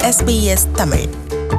SBS Tamil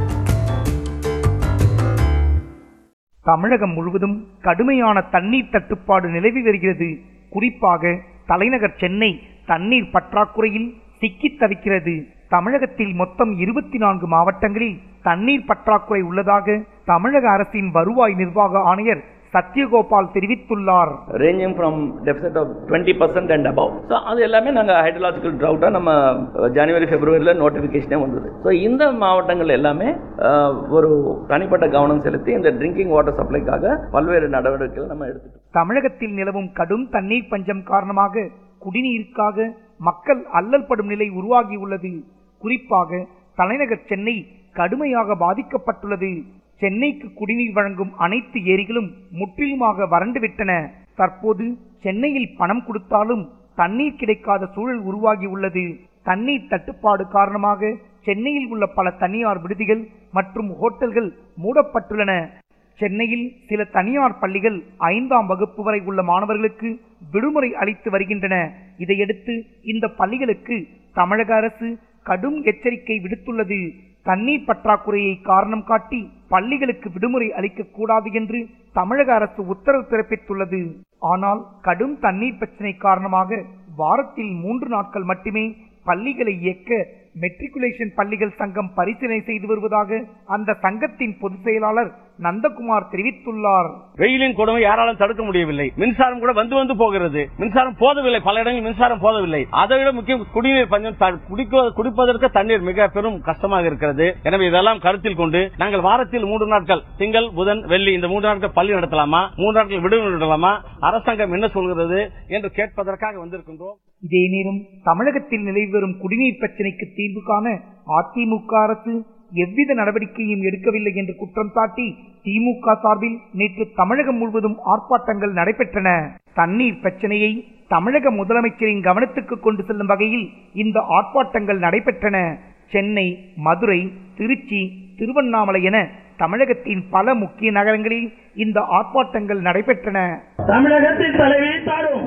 தமிழகம் முழுவதும் கடுமையான தண்ணீர் தட்டுப்பாடு நிலவி வருகிறது குறிப்பாக தலைநகர் சென்னை தண்ணீர் பற்றாக்குறையில் சிக்கித் தவிக்கிறது தமிழகத்தில் மொத்தம் இருபத்தி நான்கு மாவட்டங்களில் தண்ணீர் பற்றாக்குறை உள்ளதாக தமிழக அரசின் வருவாய் நிர்வாக ஆணையர் சத்யகோபால் தெரிவித்துள்ளார் ranging from deficit of 20% and above. So அது எல்லாமே நாங்கள் ஹைட்ரலாஜிக்கல் ட்ரவுட்டாக நம்ம ஜனவரி ஃபெப்ரவரியில் நோட்டிஃபிகேஷனே வந்தது ஸோ இந்த மாவட்டங்கள் எல்லாமே அஹ், ஒரு தனிப்பட்ட கவனம் செலுத்தி இந்த ட்ரிங்கிங் வாட்டர் சப்ளைக்காக பல்வேறு நடவடிக்கைகள் நம்ம எடுத்துட்டோம் தமிழகத்தில் நிலவும் கடும் தண்ணீர் பஞ்சம் காரணமாக குடிநீருக்காக மக்கள் அல்லல் படும் நிலை உருவாகியுள்ளது குறிப்பாக தலைநகர் சென்னை கடுமையாக பாதிக்கப்பட்டுள்ளது சென்னைக்கு குடிநீர் வழங்கும் அனைத்து ஏரிகளும் முற்றிலுமாக வறண்டுவிட்டன தற்போது சென்னையில் பணம் கொடுத்தாலும் தண்ணீர் கிடைக்காத சூழல் உருவாகியுள்ளது தண்ணீர் தட்டுப்பாடு காரணமாக சென்னையில் உள்ள பல தனியார் விடுதிகள் மற்றும் ஹோட்டல்கள் மூடப்பட்டுள்ளன சென்னையில் சில தனியார் பள்ளிகள் ஐந்தாம் வகுப்பு வரை உள்ள மாணவர்களுக்கு விடுமுறை அளித்து வருகின்றன இதையடுத்து இந்த பள்ளிகளுக்கு தமிழக அரசு கடும் எச்சரிக்கை விடுத்துள்ளது தண்ணீர் பற்றாக்குறையை காரணம் காட்டி பள்ளிகளுக்கு விடுமுறை அளிக்கக் கூடாது என்று தமிழக அரசு உத்தரவு பிறப்பித்துள்ளது ஆனால் கடும் தண்ணீர் பிரச்சினை காரணமாக வாரத்தில் மூன்று நாட்கள் மட்டுமே பள்ளிகளை இயக்க மெட்ரிகுலேஷன் பள்ளிகள் சங்கம் பரிசீலனை செய்து வருவதாக அந்த சங்கத்தின் பொதுச் செயலாளர் நந்தகுமார் தெரிவித்துள்ளார் வெயிலின் கொடுமை யாராலும் தடுக்க முடியவில்லை மின்சாரம் கூட வந்து வந்து போகிறது மின்சாரம் போதவில்லை பல இடங்களில் மின்சாரம் போதவில்லை அதை விட முக்கியம் குடிநீர் பஞ்சம் த- குடிக்க- குடிப்பதற்கு தண்ணீர் மிக பெரும் கஷ்டமாக இருக்கிறது எனவே இதெல்லாம் கருத்தில் கொண்டு நாங்கள் வாரத்தில் மூன்று நாட்கள் திங்கள் புதன் வெள்ளி இந்த மூன்று நாட்கள் பள்ளி நடத்தலாமா மூன்று நாட்கள் விடுமுறை விடலாமா அரசாங்கம் என்ன சொல்கிறது என்று கேட்பதற்காக வந்திருக்கின்றோம் இதே நேரம் தமிழகத்தில் நிலவி வரும் குடிநீர் பிரச்சினைக்கு தீர்வு காண அதிமுக அரசு எவ்வித நடவடிக்கையும் எடுக்கவில்லை என்று குற்றம் சாட்டி திமுக சார்பில் நேற்று தமிழகம் முழுவதும் ஆர்ப்பாட்டங்கள் நடைபெற்றன தண்ணீர் பிரச்சனையை தமிழக முதலமைச்சரின் கவனத்துக்கு கொண்டு செல்லும் வகையில் இந்த ஆர்ப்பாட்டங்கள் நடைபெற்றன சென்னை மதுரை திருச்சி திருவண்ணாமலை என தமிழகத்தின் பல முக்கிய நகரங்களில் இந்த ஆர்ப்பாட்டங்கள் நடைபெற்றன தமிழகத்தின் தலைவி தாடும்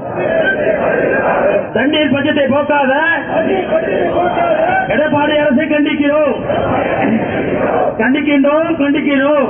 தண்ணீர் பஞ்சத்தை போக்காத எடப்பாடி அரசை கண்டிக்கிறோம் கண்டிக்கின்றோம் கண்டிக்கிறோம்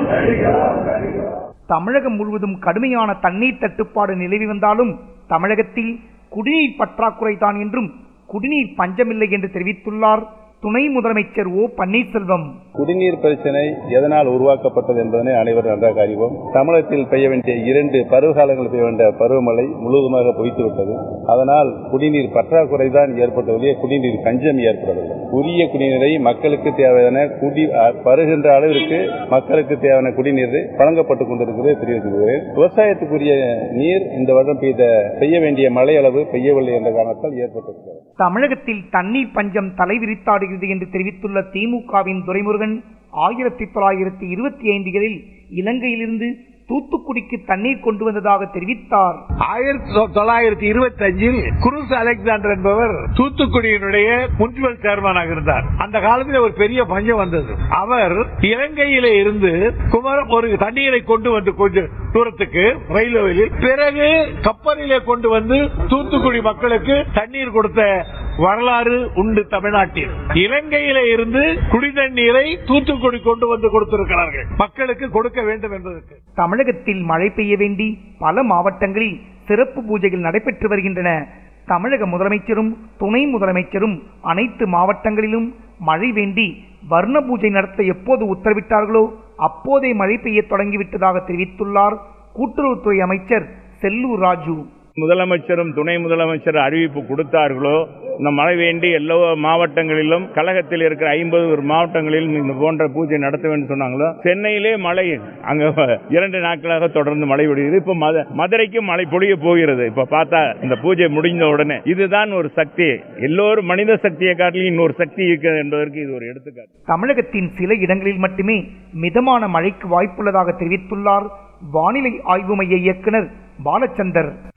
தமிழகம் முழுவதும் கடுமையான தண்ணீர் தட்டுப்பாடு நிலவி வந்தாலும் தமிழகத்தில் குடிநீர் பற்றாக்குறை தான் என்றும் குடிநீர் பஞ்சமில்லை என்று தெரிவித்துள்ளார் துணை முதலமைச்சர் ஓ பன்னீர்செல்வம் குடிநீர் பிரச்சனை எதனால் உருவாக்கப்பட்டது என்பதனை அனைவரும் நன்றாக அறிவோம் தமிழகத்தில் பெய்ய வேண்டிய இரண்டு பருவகாலங்கள் பெய்ய வேண்டிய பருவமழை முழுவதுமாக பொய்த்துவிட்டது அதனால் குடிநீர் பற்றாக்குறை தான் ஏற்பட்டதிலே குடிநீர் பஞ்சம் ஏற்படவில்லை உரிய குடிநீரை மக்களுக்கு தேவையான குடி அ- பருகின்ற அளவிற்கு மக்களுக்கு தேவையான குடிநீர் வழங்கப்பட்டுக் கொண்டிருக்கிறது தெரிவித்துக்கிறேன் விவசாயத்துக்குரிய நீர் இந்த வருடம் பெய்த பெய்ய வேண்டிய மழை அளவு பெய்யவில்லை என்ற காரணத்தால் ஏற்பட்டிருக்கிறது தமிழகத்தில் தண்ணீர் பஞ்சம் தலைவிரித்தாடுகிறது என்று தெரிவித்துள்ள திமுகவின் துரைமுருகன் ஆயிரத்தி தொள்ளாயிரத்தி இருபத்தி ஐந்துகளில் இலங்கையிலிருந்து தூத்துக்குடிக்கு தண்ணீர் கொண்டு வந்ததாக தெரிவித்தார் ஆயிரத்தி தொள்ளாயிரத்தி இருபத்தி அஞ்சில் குருஸ் அலெக்சாண்டர் என்பவர் தூத்துக்குடியினுடைய முனிசிபல் சேர்மனாக இருந்தார் அந்த காலத்தில் ஒரு பெரிய பஞ்சம் வந்தது அவர் இலங்கையிலே இருந்து குமரம் ஒரு தண்ணீரை கொண்டு வந்து கொஞ்சம் தூரத்துக்கு ரயில்வேயில் பிறகு கப்பலிலே கொண்டு வந்து தூத்துக்குடி மக்களுக்கு தண்ணீர் கொடுத்த வரலாறு உண்டு தமிழ்நாட்டில் இலங்கையிலே இருந்து குடி தண்ணீரை தூத்துக்குடி கொண்டு வந்து கொடுத்திருக்கிறார்கள் மக்களுக்கு கொடுக்க வேண்டும் என்பதற்கு தமிழகத்தில் மழை பெய்ய வேண்டி பல மாவட்டங்களில் சிறப்பு பூஜைகள் நடைபெற்று வருகின்றன தமிழக முதலமைச்சரும் துணை முதலமைச்சரும் அனைத்து மாவட்டங்களிலும் மழை வேண்டி வர்ண பூஜை நடத்த எப்போது உத்தரவிட்டார்களோ அப்போதே மழை பெய்யத் தொடங்கிவிட்டதாக தெரிவித்துள்ளார் கூட்டுறவுத்துறை அமைச்சர் செல்லூர் ராஜு முதலமைச்சரும் துணை முதலமைச்சர் அறிவிப்பு கொடுத்தார்களோ இந்த மழை வேண்டி எல்லா மாவட்டங்களிலும் கழகத்தில் இருக்கிற ஐம்பது ஒரு மாவட்டங்களிலும் இந்த போன்ற பூஜை நடத்த வேண்டும் சொன்னாங்களோ சென்னையிலே மழை அங்க இரண்டு நாட்களாக தொடர்ந்து மழை பொழியுது இப்ப மத- மதுரைக்கும் மழை பொழிய போகிறது இப்ப பார்த்தா இந்த பூஜை முடிந்த உடனே இதுதான் ஒரு சக்தி எல்லோரும் மனித சக்தியை காட்டிலும் இன்னொரு சக்தி இருக்கிறது என்பதற்கு இது ஒரு எடுத்துக்காட்டு தமிழகத்தின் சில இடங்களில் மட்டுமே மிதமான மழைக்கு வாய்ப்புள்ளதாக தெரிவித்துள்ளார் வானிலை ஆய்வு மைய இயக்குனர் பாலச்சந்தர்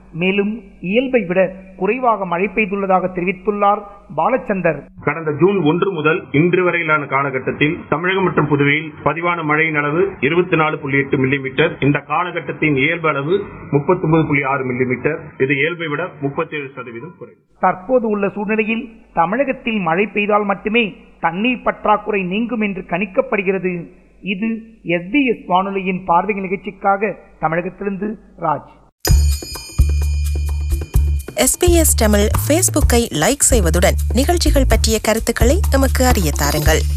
மேலும் இயல்பை விட குறைவாக மழை பெய்துள்ளதாக தெரிவித்துள்ளார் பாலச்சந்தர் கடந்த ஜூன் ஒன்று முதல் இன்று வரையிலான காலகட்டத்தில் தமிழகம் மற்றும் புதுவையில் பதிவான மழையின் அளவு இருபத்தி நாலு புள்ளி எட்டு மில்லிமீட்டர் இந்த காலகட்டத்தின் இயல்பு அளவு முப்பத்தி ஒன்பது புள்ளி ஆறு மில்லிமீட்டர் இது இயல்பை விட முப்பத்தி ஏழு சதவீதம் குறைவு தற்போது உள்ள சூழ்நிலையில் தமிழகத்தில் மழை பெய்தால் மட்டுமே தண்ணீர் பற்றாக்குறை நீங்கும் என்று கணிக்கப்படுகிறது இது எஸ்பிஎஸ் வானொலியின் பார்வை நிகழ்ச்சிக்காக தமிழகத்திலிருந்து ராஜ் எஸ்பிஎஸ் தமிழ் ஃபேஸ்புக்கை லைக் செய்வதுடன் நிகழ்ச்சிகள் பற்றிய கருத்துக்களை எமக்கு அறிய தாருங்கள்